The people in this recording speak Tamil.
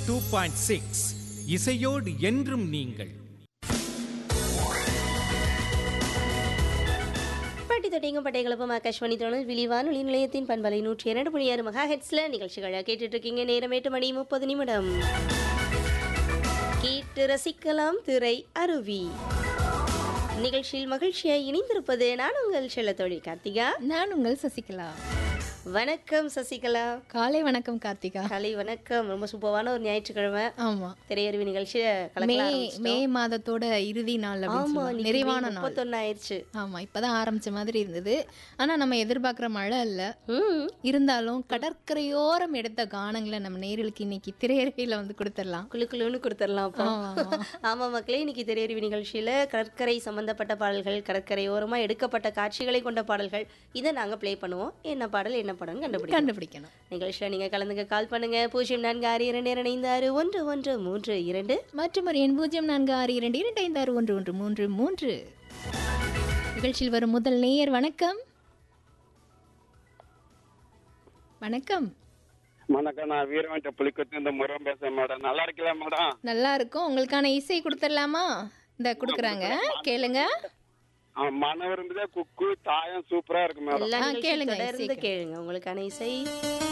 டூ பாயிண்ட் சிக்ஸ் இசையோடு என்றும் நீங்கள் பாட்டி தொட்டிங்கும் பட்டைகளுப்பும் ஆகாஷ்வாணி தொடர் விழிவான ஒளி நிலையத்தின் பண்பலை நூற்றி இரண்டு புள்ளி ஆறு மகா ஹெட்ஸ்ல நிகழ்ச்சிகளை கேட்டுட்டு இருக்கீங்க நேரம் எட்டு மணி முப்பது நிமிடம் கேட்டு ரசிக்கலாம் திரை அருவி நிகழ்ச்சியில் மகிழ்ச்சியாய் இணைந்திருப்பது நான் உங்கள் செல்ல தோழி கார்த்திகா நான் உங்கள் சசிகலா வணக்கம் சசிகலா காலை வணக்கம் கார்த்திகா காலை வணக்கம் ரொம்ப சூப்பரான ஒரு ஞாயிற்றுக்கிழமை ஆமா திரையருவி நிகழ்ச்சியை மே கலக்கலாம் மே மாதத்தோட இறுதி நாள் அப்படின்னு ஆமா சொல்லலாம். இன்னைக்கு நிறைவான நாள் முப்பத்தொன்னு ஆயிடுச்சு ஆமா இப்பதான் ஆரம்பிச்ச மாதிரி இருந்தது ஆனா நம்ம எதிர்பார்க்கிற மழை இல்ல ம் இருந்தாலும் கடற்கரையோரம் எடுத்த கானங்களை நம்ம நேர்களுக்கு இன்னைக்கு திரையரகையில வந்து கொடுத்துடலாம் குளு குளுன்னு கொடுத்துடலாம் அப்போ ஆமா, ஆமா. ஆமா மக்களே இன்னைக்கு திரையறிவு நிகழ்ச்சியில கடற்கரை சம்பந்தப்பட்ட பாடல்கள் கடற்கரையோரமா எடுக்கப்பட்ட காட்சிகளை கொண்ட பாடல்கள் இதை நாங்க ப்ளே பண்ணுவோம் என்ன பாடல் என்ன படம் கண்டுபிடிக்கும் கண்டுபிடிக்கணும் நிகழ்ச்சியில நீங்க கலந்துக்க கால் பண்ணுங்க பூஜ்ஜியம் நான்கு ஆறு இரண்டு இரண்டு ஐந்து ஆறு ஒன்று ஒன்று மூன்று இரண்டு மற்றும் ஒரு எண் பூஜ்ஜியம் நான்கு ஆறு இரண்டு இரண்டு ஐந்து ஆறு ஒன்று ஒன்று மூன்று மூன்று நிகழ்ச்சியில் வரும் முதல் நேயர் வணக்கம் வணக்கம் வணக்கம் நான் வீரவன்ட்ட புலிக்கத்து இந்த முறம் பேசுறேன் மேடம் நல்லா இருக்கல மேடம் நல்லா இருக்கும் உங்களுக்கான இசை கொடுத்துடலாமா இந்த கொடுக்குறாங்க கேளுங்க ஆ, மன விரும்புதே குக்கு தாயம் சூப்பரா இருக்கு மேடம் எல்லா ஆ, நிகழ்ச்சியும் கேளுங்க, தொடர்ந்து இசைக்கு. கேளுங்க உங்களுக்கான இசை